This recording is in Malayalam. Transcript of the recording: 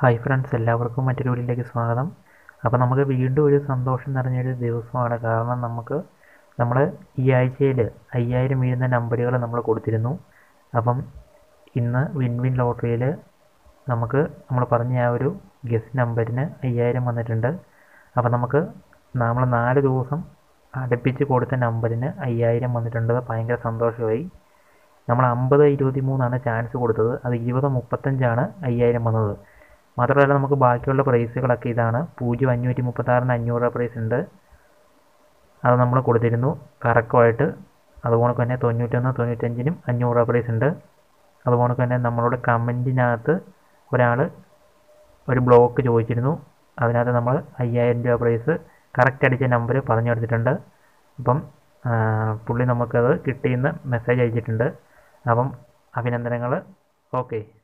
ഹായ് ഫ്രണ്ട്സ് എല്ലാവർക്കും മറ്റൊരു വീഡിയോയിലേക്ക് സ്വാഗതം അപ്പോൾ നമുക്ക് വീണ്ടും ഒരു സന്തോഷം നിറഞ്ഞൊരു ദിവസമാണ് കാരണം നമുക്ക് നമ്മൾ ഈ ആഴ്ചയിൽ അയ്യായിരം വീഴുന്ന നമ്പറുകൾ നമ്മൾ കൊടുത്തിരുന്നു അപ്പം ഇന്ന് വിൻ വിൻ ലോട്ടറിയിൽ നമുക്ക് നമ്മൾ പറഞ്ഞ ആ ഒരു ഗസ്റ്റ് നമ്പറിന് അയ്യായിരം വന്നിട്ടുണ്ട് അപ്പോൾ നമുക്ക് നമ്മൾ നാല് ദിവസം അടുപ്പിച്ച് കൊടുത്ത നമ്പറിന് അയ്യായിരം വന്നിട്ടുണ്ട് ഭയങ്കര സന്തോഷമായി നമ്മൾ അമ്പത് ഇരുപത്തി മൂന്നാണ് ചാൻസ് കൊടുത്തത് അത് ഇരുപത് മുപ്പത്തഞ്ചാണ് അയ്യായിരം വന്നത് മാത്രമല്ല നമുക്ക് ബാക്കിയുള്ള പ്രൈസുകളൊക്കെ ഇതാണ് പൂജ്യം അഞ്ഞൂറ്റി മുപ്പത്താറിന് അഞ്ഞൂറ് രൂപ പ്രൈസ് ഉണ്ട് അത് നമ്മൾ കൊടുത്തിരുന്നു കറക്റ്റമായിട്ട് അതുപോലെ തന്നെ തൊണ്ണൂറ്റൊന്ന് തൊണ്ണൂറ്റഞ്ചിനും അഞ്ഞൂറ് രൂപ പ്രൈസ് ഉണ്ട് അതുപോലെ തന്നെ നമ്മളോട് കമൻറ്റിനകത്ത് ഒരാൾ ഒരു ബ്ലോക്ക് ചോദിച്ചിരുന്നു അതിനകത്ത് നമ്മൾ അയ്യായിരം രൂപ പ്രൈസ് കറക്റ്റ് അടിച്ച നമ്പർ പറഞ്ഞു കൊടുത്തിട്ടുണ്ട് അപ്പം പുള്ളി നമുക്കത് കിട്ടിയെന്ന് മെസ്സേജ് അയച്ചിട്ടുണ്ട് അപ്പം അഭിനന്ദനങ്ങൾ ഓക്കെ